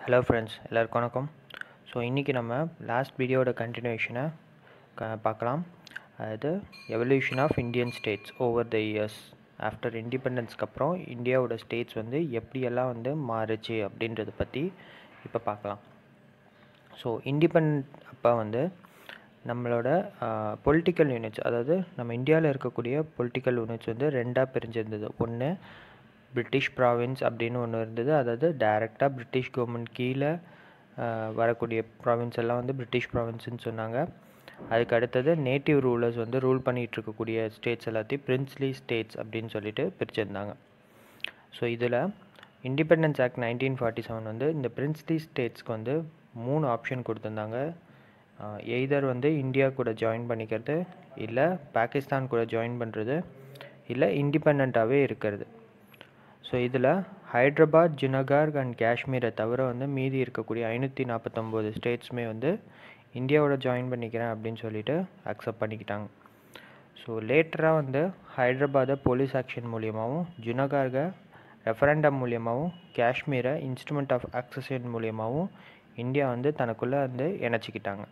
hello friends எல்லாருக்கும் வணக்கம் so இன்றைக்கி நம்ம லாஸ்ட் வீடியோட கண்டினியூஷனை க பார்க்கலாம் அதாவது evolution of Indian states over the years after இண்டிபெண்டன்ஸ்க்கு அப்புறம் இந்தியாவோட ஸ்டேட்ஸ் வந்து எப்படியெல்லாம் வந்து மாறுச்சு அப்படின்றத பற்றி இப்போ பார்க்கலாம் ஸோ இண்டிபெண்ட் அப்போ வந்து நம்மளோட பொலிட்டிக்கல் யூனிட்ஸ் அதாவது நம்ம இந்தியாவில் இருக்கக்கூடிய பொலிட்டிக்கல் யூனிட்ஸ் வந்து ரெண்டாக பிரிஞ்சிருந்தது ஒன்று பிரிட்டிஷ் ப்ராவின்ஸ் அப்படின்னு ஒன்று இருந்தது அதாவது டைரெக்டாக பிரிட்டிஷ் கவர்மெண்ட் கீழே வரக்கூடிய ப்ராவின்ஸ் எல்லாம் வந்து பிரிட்டிஷ் ப்ராவின்ஸ்னு சொன்னாங்க அதுக்கு அடுத்தது நேட்டிவ் ரூலர்ஸ் வந்து ரூல் பண்ணிகிட்டு இருக்கக்கூடிய ஸ்டேட்ஸ் எல்லாத்தையும் பிரின்ஸ்லி ஸ்டேட்ஸ் அப்படின்னு சொல்லிட்டு பிரிச்சிருந்தாங்க ஸோ இதில் independence act nineteen forty seven வந்து இந்த பிரின்ஸ்லி ஸ்டேட்ஸ்க்கு வந்து மூணு ஆப்ஷன் கொடுத்துருந்தாங்க எய்தர் வந்து இந்தியா கூட ஜாயின் பண்ணிக்கிறது இல்லை பாகிஸ்தான் கூட ஜாயின் பண்ணுறது இல்லை இண்டிபெண்ட்டாகவே இருக்கிறது ஸோ இதில் ஹைட்ராபாத் ஜுனகார் அண்ட் காஷ்மீரை தவிர வந்து மீதி இருக்கக்கூடிய ஐநூற்றி நாற்பத்தொம்போது ஸ்டேட்ஸுமே வந்து இந்தியாவோட ஜாயின் பண்ணிக்கிறேன் அப்படின்னு சொல்லிட்டு அக்செப்ட் பண்ணிக்கிட்டாங்க ஸோ லேட்டராக வந்து ஹைட்ராபாத்தை போலீஸ் ஆக்ஷன் மூலியமாகவும் ஜுனகார்கை ரெஃபரண்டம் மூலியமாகவும் காஷ்மீரை இன்ஸ்ட்ருமெண்ட் ஆஃப் அக்சஷன் மூலியமாகவும் இந்தியா வந்து தனக்குள்ளே வந்து இணைச்சிக்கிட்டாங்க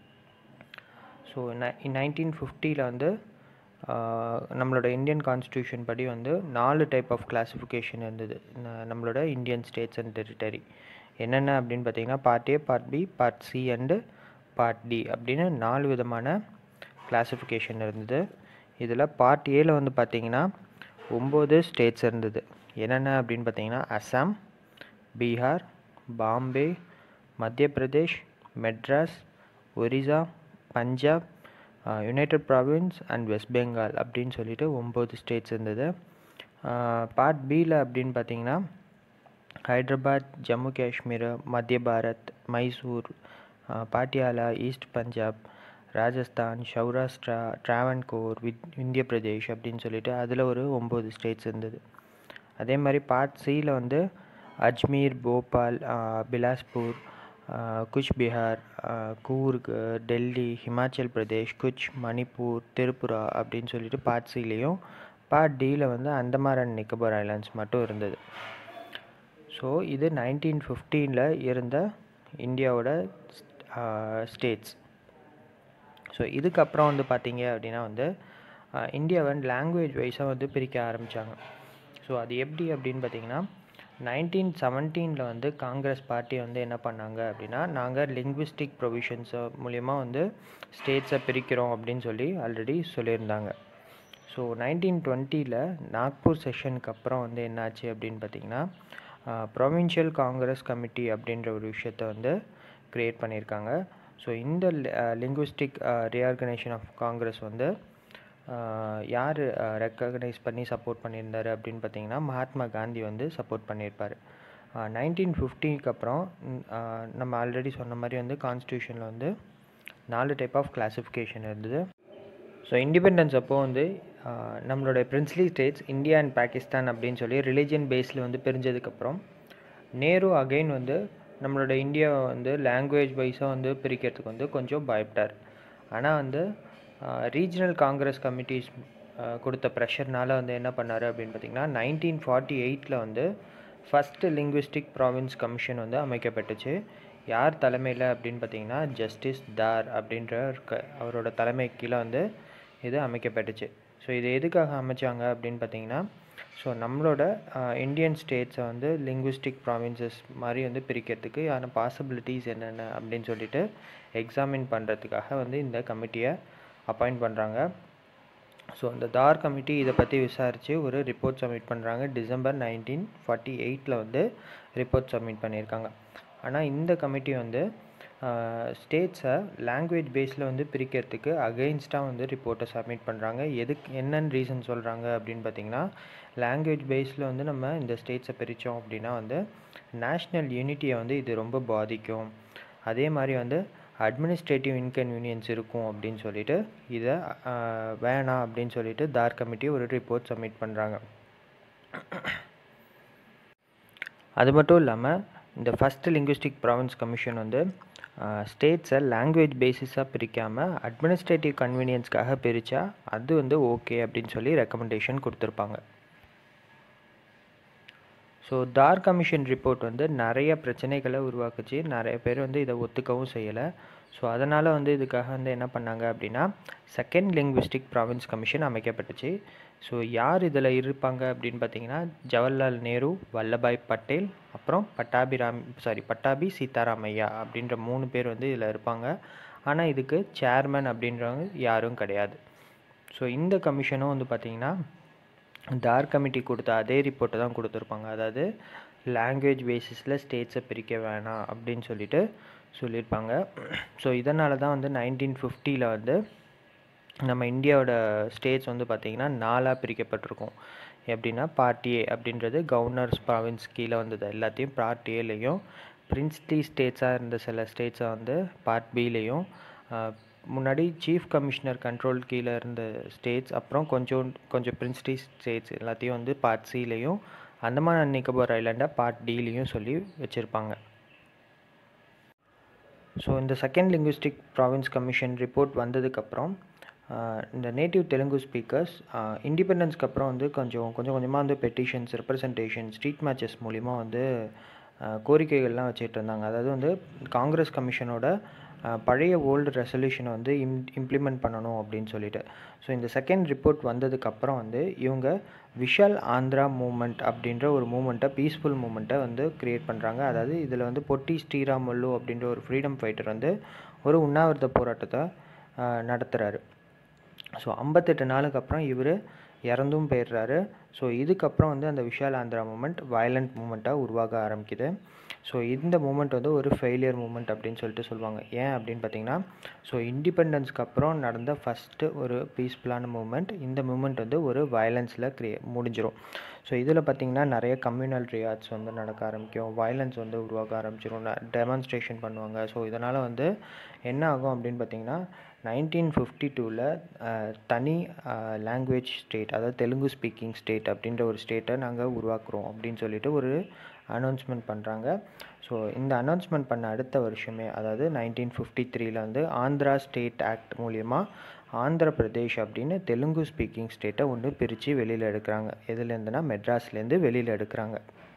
ஸோ நைன்டீன் ஃபிஃப்டியில் வந்து நம்மளோட இந்தியன் கான்ஸ்டியூஷன் படி வந்து நாலு டைப் ஆஃப் கிளாஸிஃபிகேஷன் இருந்தது நம்மளோட இந்தியன் ஸ்டேட்ஸ் அண்ட் டெரிட்டரி என்னென்ன அப்படின்னு பார்த்தீங்கன்னா part A part B part C and part D அப்படின்னு நாலு விதமான கிளாஸிஃபிகேஷன் இருந்தது இதில் பார்ட் ஏல வந்து பார்த்தீங்கன்னா ஒம்பது ஸ்டேட்ஸ் இருந்தது என்னென்ன அப்படின்னு பார்த்தீங்கன்னா Assam Bihar Bombay Madhya Pradesh Madras Orissa Punjab united province and west Bengal அப்படின்னு சொல்லிட்டு ஒம்பது ஸ்டேட்ஸ் இருந்தது பார்ட் பியில் அப்படின்னு பார்த்தீங்கன்னா ஹைட்ராபாத் ஜம்மு காஷ்மீர் மத்திய பாரத் மைசூர் பாட்டியாலா ஈஸ்ட் பஞ்சாப் ராஜஸ்தான் சௌராஷ்டிரா ட்ராவன்கோர் வித் இந்திய பிரதேஷ் அப்படின்னு சொல்லிட்டு அதில் ஒரு ஒம்பது ஸ்டேட்ஸ் இருந்தது அதே மாதிரி பார்ட் சியில் வந்து அஜ்மீர் போபால் பிலாஸ்பூர் குச் பீகார் கூர்க் டெல்லி ஹிமாச்சல் பிரதேஷ் குச் மணிப்பூர் திரிபுரா அப்படின்னு சொல்லிட்டு பார்ட் சிலேயும் பார்ட் டியில் வந்து அந்தமான் அண்ட் நிக்கோபார் ஐலாண்ட்ஸ் மட்டும் இருந்தது ஸோ இது நைன்டீன் ஃபிஃப்டீனில் இருந்த இந்தியாவோட ஸ்டேட்ஸ் ஸோ இதுக்கப்புறம் வந்து பார்த்தீங்க அப்படின்னா வந்து இந்தியாவை லாங்குவேஜ் வைஸாக வந்து பிரிக்க ஆரம்பித்தாங்க ஸோ அது எப்படி அப்படின்னு பார்த்தீங்கன்னா நைன்டீன் செவன்டீனில் வந்து காங்கிரஸ் பார்ட்டி வந்து என்ன பண்ணாங்க அப்படின்னா நாங்கள் லிங்க்விஸ்டிக் ப்ரொவிஷன்ஸ் மூலயமா வந்து ஸ்டேட்ஸை பிரிக்கிறோம் அப்படின்னு சொல்லி ஆல்ரெடி சொல்லியிருந்தாங்க ஸோ நைன்டீன் டுவெண்ட்டியில் நாக்பூர் செஷனுக்கு அப்புறம் வந்து என்னாச்சு அப்படின்னு பார்த்தீங்கன்னா ப்ரொவின்ஷியல் காங்கிரஸ் கமிட்டி அப்படின்ற ஒரு விஷயத்த வந்து க்ரியேட் பண்ணியிருக்காங்க ஸோ இந்த லிங்குவிஸ்டிக் ரீஆர்கனைசேஷன் ஆஃப் காங்கிரஸ் வந்து யார் ரெக்கக்னைஸ் பண்ணி சப்போர்ட் பண்ணியிருந்தார் அப்படின்னு பார்த்தீங்கன்னா மகாத்மா காந்தி வந்து சப்போர்ட் பண்ணியிருப்பார் நைன்டீன் ஃபிஃப்டிக்கு அப்புறம் நம்ம ஆல்ரெடி சொன்ன மாதிரி வந்து கான்ஸ்டியூஷனில் வந்து நாலு டைப் ஆஃப் கிளாஸிஃபிகேஷன் இருந்தது ஸோ இண்டிபெண்டன்ஸ் அப்போது வந்து நம்மளோட princely states India and Pakistan அப்படின்னு சொல்லி ரிலீஜியன் பேஸில் வந்து பிரிஞ்சதுக்கப்புறம் நேரு அகெயின் வந்து நம்மளோட இந்தியாவை வந்து லாங்குவேஜ் வைஸாக வந்து பிரிக்கிறதுக்கு வந்து கொஞ்சம் பயப்பட்டார் ஆனால் வந்து ரீஜனல் காங்கிரஸ் கமிட்டிஸ் கொடுத்த ப்ரெஷர்னால் வந்து என்ன பண்ணார் அப்படின்னு பார்த்தீங்கன்னா நைன்டீன் ஃபார்ட்டி எயிட்டில் வந்து ஃபஸ்ட்டு லிங்குவிஸ்டிக் ப்ராவின்ஸ் கமிஷன் வந்து அமைக்கப்பட்டுச்சு யார் தலைமையில் அப்படின்னு பார்த்தீங்கன்னா ஜஸ்டிஸ் தார் அப்படின்ற அவரோட தலைமை கீழே வந்து இது அமைக்கப்பட்டுச்சு ஸோ இது எதுக்காக அமைச்சாங்க அப்படின்னு பார்த்தீங்கன்னா ஸோ நம்மளோட இந்தியன் ஸ்டேட்ஸை வந்து லிங்குவிஸ்டிக் ப்ராவின்சஸ் மாதிரி வந்து பிரிக்கிறதுக்கு ஆன பாசிபிலிட்டிஸ் என்னென்ன அப்படின்னு சொல்லிட்டு எக்ஸாமின் பண்ணுறதுக்காக வந்து இந்த கமிட்டியை அப்பாயிண்ட் பண்ணுறாங்க ஸோ இந்த தார் கமிட்டி இதை பற்றி விசாரித்து ஒரு ரிப்போர்ட் சப்மிட் பண்ணுறாங்க டிசம்பர் நைன்டீன் ஃபார்ட்டி எயிட்டில் வந்து ரிப்போர்ட் சப்மிட் பண்ணியிருக்காங்க ஆனால் இந்த கமிட்டி வந்து ஸ்டேட்ஸை லாங்குவேஜ் பேஸில் வந்து பிரிக்கிறதுக்கு அகெயின்ஸ்டாக வந்து ரிப்போர்ட்டை சப்மிட் பண்ணுறாங்க எதுக்கு என்னென்னு ரீசன் சொல்கிறாங்க அப்படின்னு பார்த்தீங்கன்னா லாங்குவேஜ் பேஸில் வந்து நம்ம இந்த ஸ்டேட்ஸை பிரித்தோம் அப்படின்னா வந்து நேஷ்னல் யூனிட்டியை வந்து இது ரொம்ப பாதிக்கும் அதே மாதிரி வந்து அட்மினிஸ்ட்ரேட்டிவ் இன்கன்வீனியன்ஸ் இருக்கும் அப்படின்னு சொல்லிட்டு இதை வேணாம் அப்படின்னு சொல்லிட்டு தார் கமிட்டி ஒரு ரிப்போர்ட் சப்மிட் பண்ணுறாங்க அது மட்டும் இல்லாமல் இந்த ஃபஸ்ட்டு லிங்குவிஸ்டிக் ப்ராவின்ஸ் கமிஷன் வந்து ஸ்டேட்ஸை லாங்குவேஜ் பேசிஸாக பிரிக்காமல் அட்மினிஸ்ட்ரேட்டிவ் கன்வீனியன்ஸ்க்காக பிரித்தா அது வந்து ஓகே அப்படின்னு சொல்லி ரெக்கமெண்டேஷன் கொடுத்துருப்பாங்க ஸோ தார் கமிஷன் ரிப்போர்ட் வந்து நிறைய பிரச்சனைகளை உருவாக்குச்சு நிறைய பேர் வந்து இதை ஒத்துக்கவும் செய்யலை ஸோ அதனால் வந்து இதுக்காக வந்து என்ன பண்ணாங்க அப்படின்னா செகண்ட் லிங்குவிஸ்டிக் ப்ராவின்ஸ் கமிஷன் அமைக்கப்பட்டுச்சு ஸோ யார் இதில் இருப்பாங்க அப்படின்னு பார்த்தீங்கன்னா ஜவஹர்லால் நேரு வல்லபாய் பட்டேல் அப்புறம் பட்டாபிராம் சாரி பட்டாபி சீதாராமையா அப்படின்ற மூணு பேர் வந்து இதில் இருப்பாங்க ஆனால் இதுக்கு சேர்மன் அப்படின்றவங்க யாரும் கிடையாது ஸோ இந்த கமிஷனும் வந்து பார்த்திங்கன்னா தார் கமிட்டி கொடுத்த அதே ரிப்போர்ட்டை தான் கொடுத்துருப்பாங்க அதாவது லாங்குவேஜ் பேசிஸில் ஸ்டேட்ஸை பிரிக்க வேணாம் அப்படின்னு சொல்லிட்டு சொல்லியிருப்பாங்க ஸோ இதனால தான் வந்து நைன்டீன் ஃபிஃப்டியில் வந்து நம்ம இந்தியாவோட ஸ்டேட்ஸ் வந்து பார்த்திங்கன்னா நாலாக பிரிக்கப்பட்டிருக்கும் எப்படின்னா பார்ட் ஏ அப்படின்றது கவர்னர்ஸ் ப்ராவின்ஸ் கீழே வந்தது எல்லாத்தையும் பார்ட் ஏலையும் பிரின்ஸ்லி ஸ்டேட்ஸாக இருந்த சில ஸ்டேட்ஸை வந்து பார்ட் பிலையும் முன்னாடி சீஃப் கமிஷனர் கண்ட்ரோல் கீழே இருந்த ஸ்டேட்ஸ் அப்புறம் கொஞ்சம் கொஞ்சம் பிரின்ஸ்லி ஸ்டேட்ஸ் எல்லாத்தையும் வந்து பார்ட் சிலையும் அந்தமான் அண்ட் நிக்கோபார் ஐலாண்டை பார்ட் டிலையும் சொல்லி வச்சுருப்பாங்க ஸோ இந்த second linguistic province commission report வந்ததுக்கப்புறம் இந்த நேட்டிவ் தெலுங்கு ஸ்பீக்கர்ஸ் இண்டிபெண்டன்ஸ்க்கு அப்புறம் வந்து கொஞ்சம் கொஞ்சம் கொஞ்சமாக வந்து பெட்டிஷன்ஸ் ரெப்ரசன்டேஷன் ஸ்ட்ரீட் மேட்சஸ் மூலிமா வந்து கோரிக்கைகள்லாம் வச்சுட்டு இருந்தாங்க அதாவது வந்து காங்கிரஸ் கமிஷனோட பழைய ஓல்டு ரெசல்யூஷனை வந்து இம் இம்ப்ளிமெண்ட் பண்ணணும் அப்படின்னு சொல்லிட்டு ஸோ இந்த செகண்ட் ரிப்போர்ட் வந்ததுக்கப்புறம் வந்து இவங்க விஷால் ஆந்திரா மூமெண்ட் அப்படின்ற ஒரு மூமெண்ட்டை பீஸ்ஃபுல் மூமெண்ட்டை வந்து க்ரியேட் பண்ணுறாங்க அதாவது இதில் வந்து பொட்டி ஸ்ரீராமல்லு அப்படின்ற ஒரு ஃப்ரீடம் ஃபைட்டர் வந்து ஒரு உண்ணாவிரத போராட்டத்தை நடத்துகிறாரு ஸோ ஐம்பத்தெட்டு நாளுக்கு அப்புறம் இவர் இறந்தும் போயிடுறாரு ஸோ இதுக்கப்புறம் வந்து அந்த விஷால் ஆந்திரா மூமெண்ட் வயலண்ட் மூமெண்ட்டாக உருவாக ஆரம்பிக்குது ஸோ இந்த மூமெண்ட் வந்து ஒரு ஃபெயிலியர் மூமெண்ட் அப்படின்னு சொல்லிட்டு சொல்லுவாங்க ஏன் அப்படின்னு பார்த்தீங்கன்னா ஸோ இண்டிபெண்டன்ஸ்க்கு அப்புறம் நடந்த ஃபஸ்ட்டு ஒரு பீஸ்ஃபுல்லான மூமெண்ட் இந்த மூமெண்ட் வந்து ஒரு வயலன்ஸில் க்ரியே முடிஞ்சிடும் ஸோ இதில் பார்த்திங்கன்னா நிறைய கம்யூனல் ரியாட்ஸ் வந்து நடக்க ஆரம்பிக்கும் வயலன்ஸ் வந்து உருவாக ஆரம்பிச்சிடும் டெமான்ஸ்ட்ரேஷன் பண்ணுவாங்க ஸோ இதனால் வந்து என்ன ஆகும் அப்படின்னு பார்த்தீங்கன்னா நைன்டீன் ஃபிஃப்டி டூவில் தனி லாங்குவேஜ் ஸ்டேட் அதாவது தெலுங்கு ஸ்பீக்கிங் ஸ்டேட் அப்படின்ற ஒரு ஸ்டேட்டை நாங்கள் உருவாக்குறோம் அப்படின்னு சொல்லிட்டு ஒரு அனௌன்ஸ்மெண்ட் பண்ணுறாங்க ஸோ இந்த அனௌன்ஸ்மெண்ட் பண்ண அடுத்த வருஷமே அதாவது நைன்டீன் ஃபிஃப்டி த்ரீல வந்து ஆந்திரா ஸ்டேட் ஆக்ட் மூலிமா ஆந்திர பிரதேஷ் அப்படின்னு தெலுங்கு ஸ்பீக்கிங் ஸ்டேட்டை ஒன்று பிரித்து வெளியில் எடுக்கிறாங்க எதுலேருந்துனா மெட்ராஸ்லேருந்து வெளியில் எடுக்கிறாங்க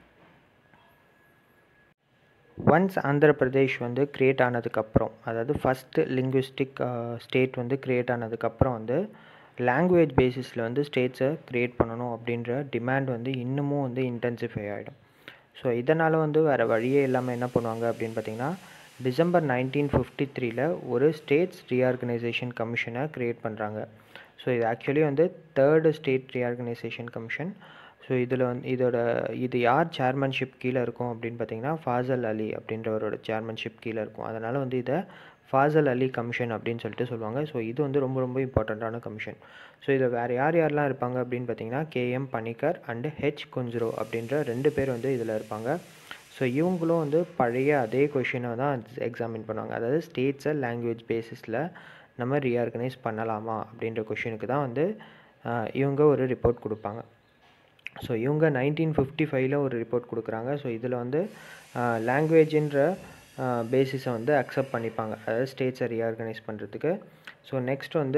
ஒன்ஸ் ஆந்திர பிரதேஷ் வந்து க்ரியேட் ஆனதுக்கப்புறம் அதாவது ஃபஸ்ட்டு லிங்குவிஸ்டிக் ஸ்டேட் வந்து க்ரியேட் ஆனதுக்கப்புறம் வந்து லாங்குவேஜ் பேசிஸில் வந்து ஸ்டேட்ஸை க்ரியேட் பண்ணணும் அப்படின்ற டிமாண்ட் வந்து இன்னமும் வந்து இன்டென்சிஃபை ஆகிடும் ஸோ இதனால் வந்து வேறு வழியே இல்லாமல் என்ன பண்ணுவாங்க அப்படின்னு பார்த்தீங்கன்னா டிசம்பர் நைன்டீன் ஃபிஃப்டி த்ரீல ஒரு ஸ்டேட்ஸ் ரீஆர்கனைசேஷன் கமிஷனை க்ரியேட் பண்ணுறாங்க ஸோ இது ஆக்சுவலி வந்து third state reorganisation commission so இதில் வந்து இதோட இது யார் சேர்மன்ஷிப் கீழே இருக்கும் அப்படின்னு பார்த்தீங்கன்னா ஃபாசல் அலி அப்படின்றவரோட சேர்மன்ஷிப் கீழே இருக்கும் அதனால் வந்து இதை ஃபாசல் அலி கமிஷன் அப்படின்னு சொல்லிட்டு சொல்லுவாங்க ஸோ இது வந்து ரொம்ப ரொம்ப இம்பார்ட்டண்ட்டான கமிஷன் ஸோ இதில் வேறு யார் யாரெல்லாம் இருப்பாங்க அப்படின்னு பார்த்தீங்கன்னா K M Panikkar and H Kunzru அப்படின்ற ரெண்டு பேர் வந்து இதில் இருப்பாங்க ஸோ இவங்களும் வந்து பழைய அதே கொஷினை தான் எக்ஸாமின் பண்ணுவாங்க அதாவது ஸ்டேட்ஸை லாங்குவேஜ் பேசிஸில் நம்ம ரீஆர்கனைஸ் பண்ணலாமா அப்படின்ற கொஷினுக்கு தான் வந்து இவங்க ஒரு ரிப்போர்ட் கொடுப்பாங்க ஸோ இவங்க நைன்டீன் ஃபிஃப்டி ஃபைவ்ல ஒரு ரிப்போர்ட் கொடுக்குறாங்க ஸோ இதில் வந்து லாங்குவேஜின்ற பேசிஸை வந்து அக்செப்ட் பண்ணிப்பாங்க அதாவது ஸ்டேட்ஸை ரீஆர்கனைஸ் பண்ணுறதுக்கு ஸோ நெக்ஸ்ட் வந்து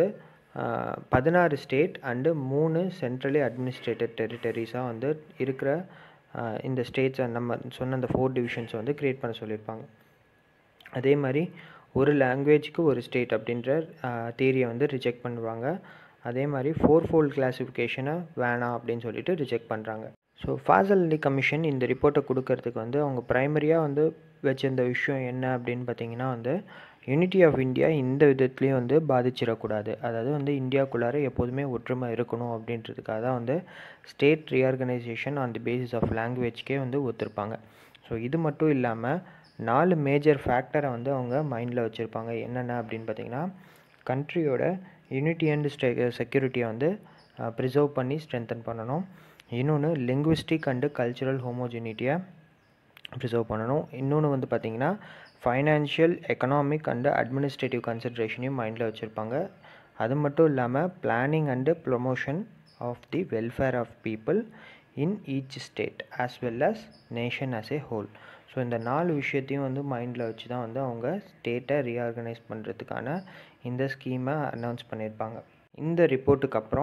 பதினாறு ஸ்டேட் அண்டு மூணு சென்ட்ரலி அட்மினிஸ்ட்ரேட்டட் டெரிட்டரிஸாக வந்து இருக்கிற இந்த ஸ்டேட்ஸை நம்ம சொன்ன அந்த ஃபோர் டிவிஷன்ஸை வந்து க்ரியேட் பண்ண சொல்லியிருப்பாங்க அதே மாதிரி ஒரு லாங்குவேஜ்க்கு ஒரு ஸ்டேட் அப்படின்ற தியரியை வந்து ரிஜெக்ட் பண்ணுவாங்க அதே மாதிரி ஃபோர் ஃபோல்ட் கிளாஸிஃபிகேஷனை வேணாம் அப்படின்னு சொல்லிட்டு ரிஜெக்ட் பண்ணுறாங்க ஸோ ஃபாசல் அலி கமிஷன் இந்த ரிப்போர்ட்டை கொடுக்கறதுக்கு வந்து அவங்க ப்ரைமரியாக வந்து வச்சிருந்த விஷயம் என்ன அப்படின்னு பார்த்தீங்கன்னா வந்து யூனிட்டி ஆஃப் இந்தியா இந்த விதத்துலேயும் வந்து பாதிச்சிடக்கூடாது அதாவது வந்து இந்தியாவுக்குள்ளார எப்போதுமே ஒற்றுமை இருக்கணும் அப்படின்றதுக்காக தான் வந்து state reorganisation on the basis of லாங்குவேஜ்க்கே வந்து ஒத்துருப்பாங்க ஸோ இது மட்டும் இல்லாமல் நாலு மேஜர் ஃபேக்டரை வந்து அவங்க மைண்டில் வச்சுருப்பாங்க என்னென்ன அப்படின்னு பார்த்தீங்கன்னா கண்ட்ரியோட யூனிட்டி அண்ட் ஸ்டே செக்யூரிட்டியை வந்து ப்ரிசர்வ் பண்ணி ஸ்ட்ரென்தன் பண்ணணும் இன்னொன்று லிங்குவிஸ்டிக் அண்டு கல்ச்சுரல் ஹோமோஜினிட்டியை ப்ரிசர்வ் பண்ணணும் இன்னொன்று வந்து பார்த்திங்கன்னா ஃபைனான்ஷியல் எக்கனாமிக் அண்டு அட்மினிஸ்ட்ரேட்டிவ் கன்சிட்ரேஷனையும் மைண்டில் வச்சுருப்பாங்க அது மட்டும் இல்லாமல் planning and promotion of the welfare of people in each state as well as nation as a whole so இந்த நாலு விஷயத்தையும் வந்து மைண்டில் வச்சு தான் வந்து அவங்க ஸ்டேட்டை ரீஆர்கனைஸ் பண்ணுறதுக்கான இந்த ஸ்கீமை அனௌன்ஸ் பண்ணியிருப்பாங்க இந்த ரிப்போர்ட்டுக்கு அப்புறம்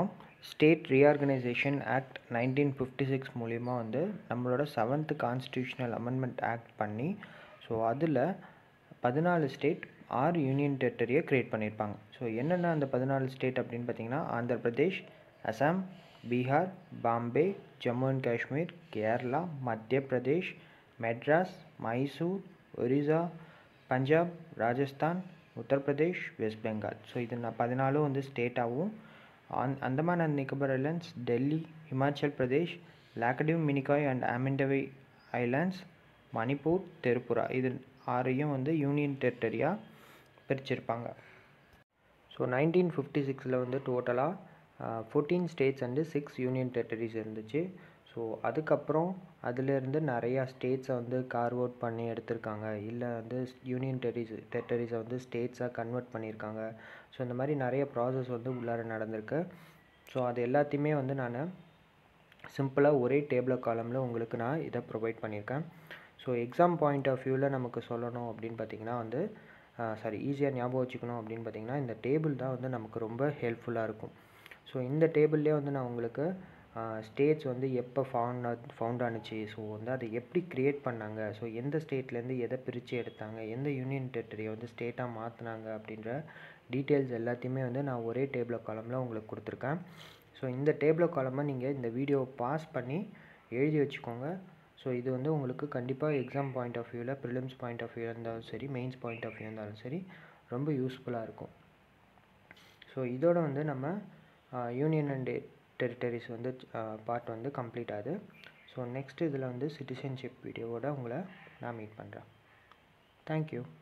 state reorganisation act nineteen fifty six மூலிமா வந்து நம்மளோட செவன்த்து கான்ஸ்டியூஷனல் அமெண்ட்மெண்ட் ஆக்ட் பண்ணி ஸோ அதில் பதினாலு ஸ்டேட் ஆறு யூனியன் டெரிட்டரியை க்ரியேட் பண்ணியிருப்பாங்க ஸோ என்னென்ன அந்த பதினாலு ஸ்டேட் அப்படின்னு பார்த்தீங்கன்னா Andhra Pradesh Assam Bihar Bombay Jammu and Kashmir Kerala Madhya Pradesh Madras Mysore Orissa Punjab Rajasthan Uttar Pradesh west Bengal so இது நான் பதினாலும் வந்து ஸ்டேட்டாகவும் அந் Andaman and Nicobar islands Delhi Himachal Pradesh Laccadive Minicoy and ஆமிண்டவை islands Manipur Tripura இது ஆறையும் வந்து யூனியன் டெரிட்டரியாக பிரிச்சிருப்பாங்க ஸோ நைன்டீன் ஃபிஃப்டி சிக்ஸில் வந்து டோட்டலாக fourteen states and six union territories இருந்துச்சு ஸோ அதுக்கப்புறம் அதிலேருந்து நிறையா ஸ்டேட்ஸை வந்து கார்வ் அவுட் பண்ணி எடுத்திருக்காங்க இல்லை வந்து யூனியன் டெரிஸ் டெரிட்டரிஸை வந்து ஸ்டேட்ஸாக கன்வெர்ட் பண்ணியிருக்காங்க ஸோ இந்த மாதிரி நிறைய ப்ராசஸ் வந்து உள்ளார நடந்திருக்கு ஸோ அது எல்லாத்தையுமே வந்து நான் சிம்பிளாக ஒரே டேபிள் காலமில் உங்களுக்கு நான் இதை ப்ரொவைட் பண்ணியிருக்கேன் ஸோ எக்ஸாம் பாயிண்ட் ஆஃப் வியூவில் நமக்கு சொல்லணும் அப்படின்னு பார்த்தீங்கன்னா வந்து சாரி ஈஸியாக ஞாபகம் வச்சுக்கணும் அப்படின்னு பார்த்தீங்கன்னா இந்த டேபிள் தான் வந்து நமக்கு ரொம்ப ஹெல்ப்ஃபுல்லாக இருக்கும் ஸோ இந்த டேபிள்லேயே வந்து நான் உங்களுக்கு ஸ்டேட்ஸ் வந்து எப்போ ஃபவுண்ட் ஃபவுண்ட் ஆனுச்சு ஸோ வந்து அதை எப்படி க்ரியேட் பண்ணாங்க ஸோ எந்த ஸ்டேட்லேருந்து எதை பிரித்து எடுத்தாங்க எந்த யூனியன் டெரிட்டரியை வந்து ஸ்டேட்டாக மாற்றினாங்க அப்படின்ற டீட்டெயில்ஸ் எல்லாத்தையுமே வந்து நான் ஒரே டேபிள் காலமில் உங்களுக்கு கொடுத்துருக்கேன் ஸோ இந்த டேபிள் காலமாக நீங்கள் இந்த வீடியோவை பாஸ் பண்ணி எழுதி வச்சுக்கோங்க ஸோ இது வந்து உங்களுக்கு கண்டிப்பாக எக்ஸாம் பாயிண்ட் ஆஃப் வியூவில் ப்ரிலிம்ஸ் பாயிண்ட் ஆஃப் வியூ இருந்தாலும் சரி மெயின்ஸ் பாயிண்ட் ஆஃப் வியூ இருந்தாலும் சரி ரொம்ப யூஸ்ஃபுல்லாக இருக்கும் ஸோ இதோட வந்து நம்ம யூனியன் அண்ட் டெரிட்டரிஸ் வந்து பார்ட் வந்து கம்ப்ளீட் ஆகுது ஸோ நெக்ஸ்ட் இதில் வந்து சிட்டிசன்ஷிப் வீடியோவோட உங்களை நான் மீட் பண்ணுறேன் தேங்க்யூ